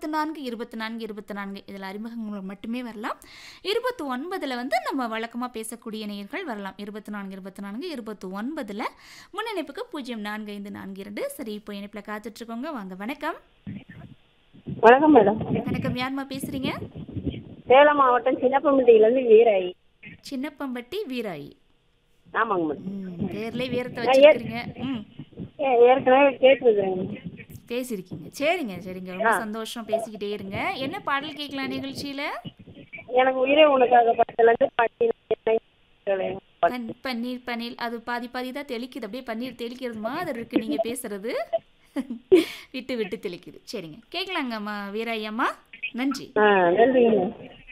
இருபத்தி நான்கு இருபத்தி நான்கு இருபத்தி நான்கு இதில் அறிமுகங்கள் மட்டுமே வரலாம் இருபத்தி ஒன்பதில் வந்து நம்ம வழக்கமாக பேசக்கூடிய நேயர்கள் வரலாம் இருபத்தி நான்கு இருபத்தி நான்கு இருபத்தி ஒன்பதில் முன்னிணைப்புக்கு பூஜ்ஜியம் நான்கு ஐந்து நான்கு இரண்டு சரி இப்போ இணைப்பில் காத்துட்ருக்கோங்க வாங்க வணக்கம் வணக்கம் மேடம் வணக்கம் யாரும்மா பேசுகிறீங்க சேலம் மாவட்டம் சின்னப்பம்பட்டியிலேருந்து வீராயி சின்னப்பம்பட்டி வீராயி ஆமாங்க மேடம் ம் பேர்லேயே வீரத்தை வச்சுருக்கிறீங்க ம் ஏ- ஏற்கனவே கேட்டுருக்குறேங்க பேசியிருக்கீங்க சரிங்க சரிங்க ரொம்ப சந்தோஷம் பேசிக்கிட்டே இருங்க என்ன பாடல் கேட்கலாம் நிகழ்ச்சியில் எனக்கு உயிரே உனக்காக படத்துலேருந்து பாட்டி பன் பன்னீர் பன்னீர் அது பாதி பாதி தான் தெளிக்குது அப்படியே பன்னீர் தெளிக்கிறது மாதிரி இருக்கு நீங்க பேசுறது விட்டு விட்டு தெளிக்குது சரிங்க கேட்கலாங்கம்மா வீராயம்மா நன்றி ஆ நன்றிங்க